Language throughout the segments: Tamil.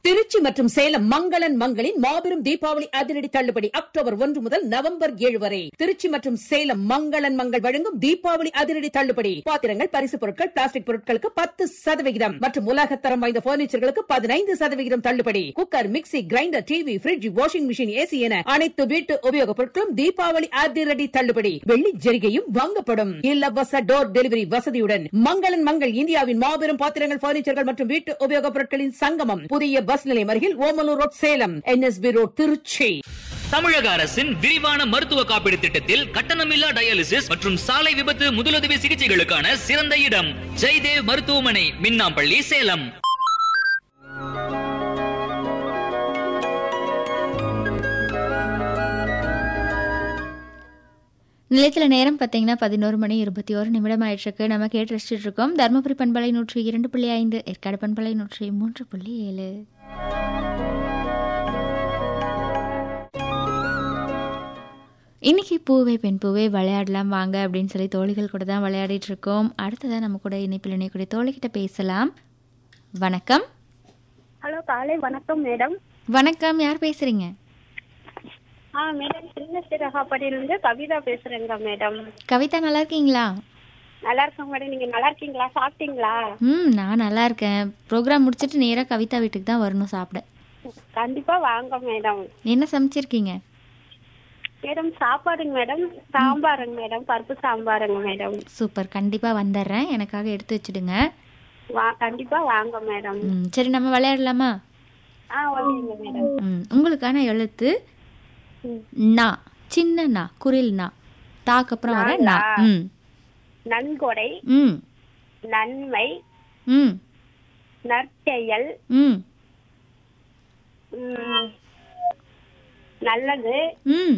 திருச்சி மற்றும் சேலம் மங்களன் மங்களின் மாபெரும் தீபாவளி அதிரடி தள்ளுபடி அக்டோபர் ஒன்று முதல் நவம்பர் ஏழு வரை திருச்சி மற்றும் சேலம் மங்களன் மங்கள் வழங்கும் தீபாவளி அதிரடி தள்ளுபடி பாத்திரங்கள் பரிசு பொருட்கள் பிளாஸ்டிக் பொருட்களுக்கு பத்து சதவிகிதம் மற்றும் உலகத்தரம் வாய்ந்த பர்னிச்சர்களுக்கு பதினைந்து சதவிகிதம் தள்ளுபடி cooker mixie grinder TV fridge washing machine AC என அனைத்து வீட்டு உபயோகப் பொருட்களும் தீபாவளி அதிரடி தள்ளுபடி வெள்ளி ஜரிகையும் வாங்கப்படும் இலவச டோர் டெலிவரி வசதியுடன் மங்களன் மங்கள் இந்தியாவின் மாபெரும் பாத்திரங்கள் பர்னிச்சர்கள் மற்றும் வீட்டு உபயோகப் பொருட்களின் சங்கமம் புதிய பஸ் நிலையம் அருகில் Omalur road Salem NSB road Tiruchi தமிழக அரசின் விரிவான மருத்துவ காப்பீடு திட்டத்தில் கட்டணமில்லா டயாலிசிஸ் மற்றும் சாலை விபத்து முதலுதவி சிகிச்சைகளுக்கான சிறந்த இடம் ஜெய்தேவ் மருத்துவமனை மின்னாம்பள்ளி சேலம் நிலையத்தில் நேரம் பார்த்தீங்கன்னா பதினோரு மணி இருபத்தி ஒரு நிமிடம் ஆயிட்டிருக்கு நம்ம கேட்டு ரசிச்சுட்டு இருக்கோம் தருமபுரி பண்பலை நூற்றி இரண்டு புள்ளி ஐந்து ஏற்காடு பண்பலை நூற்றி மூன்று புள்ளி ஏழு இன்னைக்கு பூவே பெண் பூவே விளையாடலாம் வாங்க அப்படின்னு சொல்லி தோழிகள் கூட தான் விளையாடிட்டு இருக்கோம் அடுத்ததான் நம்ம கூட இணைப்பில் இணையக்கூடிய தோழிகிட்ட பேசலாம் வணக்கம் ஹலோ காலை வணக்கம் மேடம் வணக்கம் யார் பேசுறீங்க ஆ மேடம் சின்ன சிறகாப்படியிலிருந்து கவிதா பேசுறேங்க மேடம் கவிதா நல்லா இருக்கீங்களா நல்லா இருக்கேன் மேடம் நீங்க நல்லா இருக்கீங்களா சாப்பிட்டீங்களா ம் நான் நல்லா இருக்கேன் ப்ரோக்ராம் முடிச்சிட்டு நேராக கவிதா வீட்டுக்கு தான் வரணும் சாப்பிட கண்டிப்பா வாங்க மேடம் என்ன சமைச்சிருக்கீங்க மேடம் சாப்பாடுங்க மேடம் சாம்பாருங்க மேடம் பருப்பு சாம்பாருங்க மேடம் சூப்பர் கண்டிப்பாக வந்துடுறேன் எனக்காக எடுத்து வச்சுடுங்க வா கண்டிப்பா வாங்க மேடம் ம் சரி நம்ம விளையாடலாமா ஆ ஓகேங்க மேடம் ம் உங்களுக்கான எழுத்து ம். நா சின்ன நா குரில் நா தாக்கு அப்புறம் வர நா ம் நன்கொடை ம் நன்மை ம் நற்செயல் ம் ம், நல்லது ம்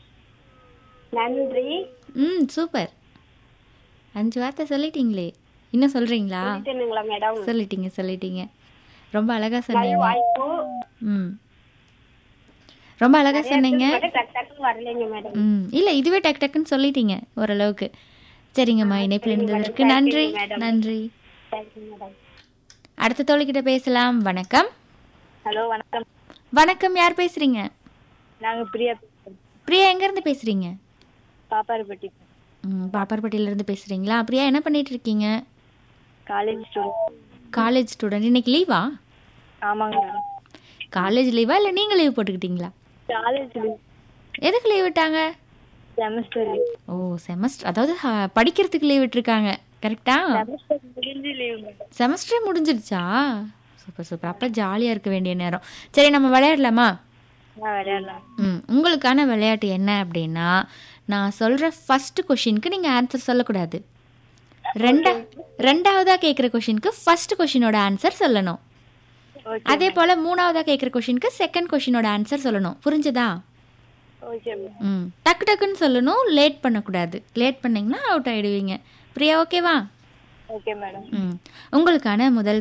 நன்றி ம் சூப்பர் அஞ்சு வார்த்தை சொல்லிட்டீங்களே இன்னும் சொல்றீங்களா சொல்லிட்டேனுங்களா மேடம் சொல்லிட்டீங்க சொல்லிட்டீங்க ரொம்ப அழகா சொன்னீங்க வாய்ப்பு ம் ரொம்ப அழகா சொன்னீங்க டக்கு டக்குன்னு வரலைங்க மேடம் ம் இல்லை இதுவே டக்கு டக்குன்னு சொல்லிட்டீங்க ஓரளவுக்கு சரிங்கம்மா இணைப்பில் இருந்ததற்கு நன்றி நன்றி தேங்க்யூ மேடம் அடுத்த தோழிக்கிட்ட பேசலாம் வணக்கம் ஹலோ வணக்கம் வணக்கம் யார் பேசுறீங்க நாங்க பிரியா பேசுறோம் பிரியா எங்கேருந்து பேசுறீங்க பாப்பாரப்பட்டி ம் பாப்பார்பட்டியிலேருந்து பேசுறீங்களா பிரியா என்ன பண்ணிட்டு இருக்கீங்க காலேஜ் ஸ்டூடெண்ட் காலேஜ் ஸ்டூடெண்ட் இன்னைக்கு லீவா ஆமாங்க காலேஜ் லீவா இல்லை நீங்கள் லீவ் போட்டுக்கிட்டீங்களா காலேஜ் எதுக்கு லீவ் விட்டாங்க செமஸ்டர் ஓ செமஸ்டர் அதாவது ஆ, படிக்கிறதுக்கு லீவ் விட்டுருக்காங்க கரெக்டா செமஸ்டர் முடிஞ்சு லீவ் செமஸ்டரே முடிஞ்சிருச்சா சூப்பர் சூப்பர் அப்போ ஜாலியாக இருக்க வேண்டிய நேரம் சரி நம்ம விளையாடலாமா நான் விளையாடலாம் ம் உங்களுக்கான விளையாட்டு என்ன அப்படின்னா நான் சொல்கிற ஃபர்ஸ்ட் கொஷினுக்கு நீங்கள் ஆன்சர் சொல்லக்கூடாது ரெண்டா ரெண்டாவதாக கேட்குற கொஷினுக்கு ஃபர்ஸ்ட் கொஷினோட ஆன்சர் சொல்லணும் அதே போல் மூணாவதாக கேட்குற கொஷினுக்கு செகண்ட் கொஷினோட ஆன்சர் சொல்லணும் புரிஞ்சுதா ஓகே ம் டக்கு டக்குன்னு சொல்லணும் லேட் பண்ணக்கூடாது லேட் பண்ணிங்கன்னா அவுட் ஆகிடுவீங்க பிரியா ஓகேவா ஓகே மேடம் ம் உங்களுக்கான முதல்